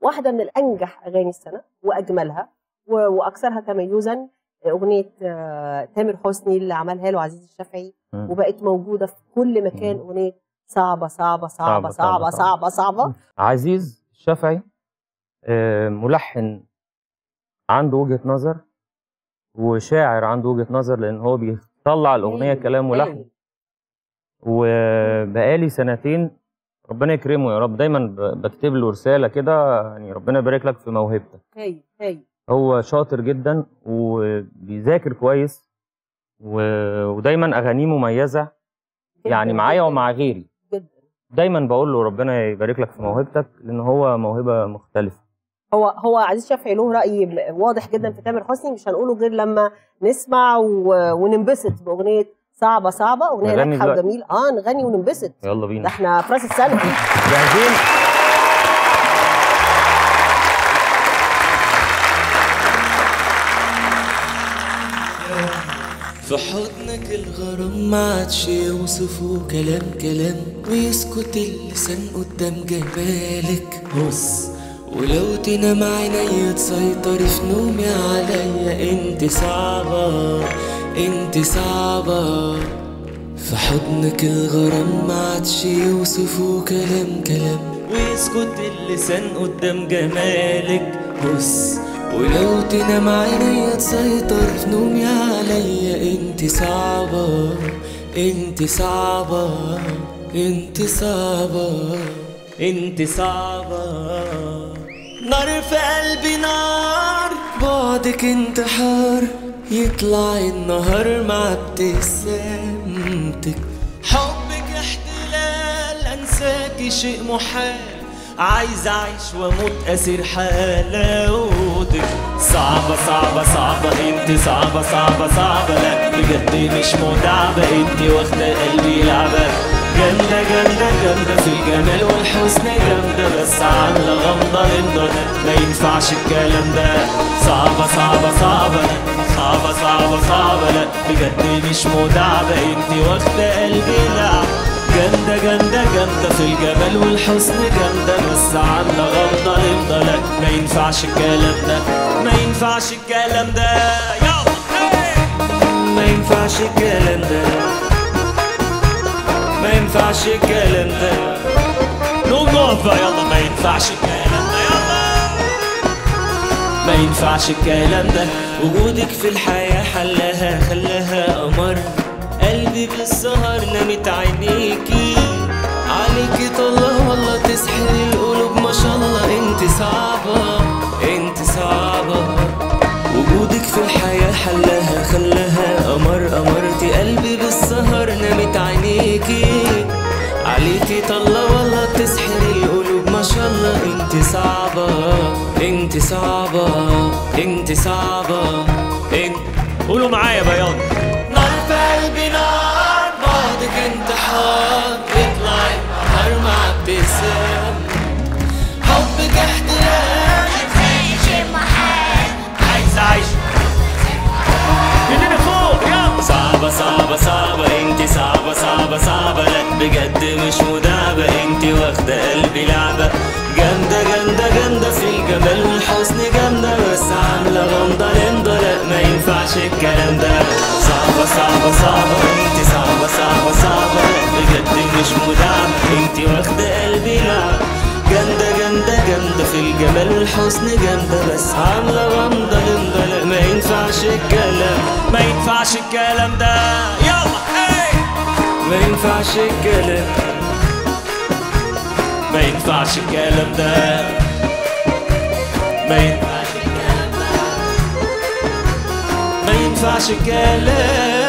واحده من الانجح اغاني السنه واجملها و- واكثرها تميزا اغنيه آه، تامر حسني اللي عملها له عزيز الشافعي مم. وبقت موجوده في كل مكان مم. اغنيه صعبه صعبه صعبه صعبة، صعبه صعبة، صعبه صعبه عزيز الشافعي آه، ملحن عنده وجهة نظر وشاعر عنده وجهة نظر لأن هو بيطلع الأغنية هايل، كلام ولحن هايل. وبقالي سنتين ربنا يكرمه يا رب دايما ب- بكتب له رسالة كده يعني ربنا يبارك لك في موهبتك هايل هايل هو شاطر جدا وبيذاكر كويس و... ودايما أغانيه مميزة يعني جداً، معايا جداً، ومع غيري جدا دايما بقول له ربنا يبارك لك في موهبتك لأن هو موهبة مختلفة هو هو عزيز الشافعي له راي م- واضح جدا في تامر حسني مش هنقوله غير لما نسمع و... وننبسط باغنيه صعبه صعبه اغنيه نغني ناجحه دلوقتي. وجميل اه نغني وننبسط يلا ده بينا احنا في راس السنه جاهزين في حضنك الغرام ما عادش يوصفه كلام كلام ويسكت اللسان قدام جمالك بص ولو تنام عينيا تسيطري في نومي عليا انت صعبة انت صعبة في حضنك الغرام ما عادش يوصفه كلام كلام ويسكت اللسان قدام جمالك بص ولو تنام عينيا تسيطر في نومي عليا انت صعبة انت صعبة انت صعبة انت صعبة نار في قلبي نار بعدك انتحار يطلع النهار مع ابتسامتك حبك احتلال انساكي شيء محال عايز اعيش واموت اسير حلاوتك صعبة صعبة صعبة انت صعبة صعبة صعبة لا بجد مش متعبة انت واخدة قلبي لعبة جامدة جامدة جامدة في الجمال والحسن جامدة بس عاملة غمضة للنور ما ينفعش الكلام ده صعبة صعبة صعبة لا صعبة صعبة صعبة لا بجد مش متعبة انت واخدة قلبي لعبة جامدة جامدة جامدة في الجمال والحسن جامدة بس عاملة غمضة للنور لا ما ينفعش الكلام ده ما ينفعش الكلام ده يلا ما ينفعش الكلام ده ما ينفعش الكلام ده نقوم نقف بقى يلا ما ينفعش الكلام ده يلا ما ينفعش الكلام ده وجودك في الحياة حلها خلاها قمر قلبي بالسهر نامت عينيكي عليكي طلة والله تسحر القلوب ما شاء الله انت صعبة انت صعبة وجودك في الحياة حلها خلاها قمر قمرتي قلبي بالسهر نامت عينيكي عليكي طلة والله تسحر القلوب ما شاء الله انت صعبة انت صعبة انت صعبة انت قولوا معايا بياض نار في قلبي نار بعدك انتحار اطلع النهار مع ابتسام حبك احتلال عايز اعيش ايدينا فوق يلا صعبة صعبة صعبة انت صعبة صعبة صعبة لا بجد مش مدعبة انت واخدة قلبي لعبة جامدة جامدة جامدة في الجمال والحسن جامدة بس عاملة غمضة لمضة لا ما ينفعش الكلام ده صعبة صعبة صعبة انت صعبة صعبة صعبة لا بجد مش مدعبة انت واخدة قلبي لعبة جامدة جامدة جامدة في الجمال والحسن جامدة بس عاملة غمضة لمضة لا ما ينفعش الكلام ما ينفعش الكلام ده يلا هي ما ينفعش الكلام ما ينفعش الكلام ده ما ينفعش الكلام ده ما ينفعش الكلام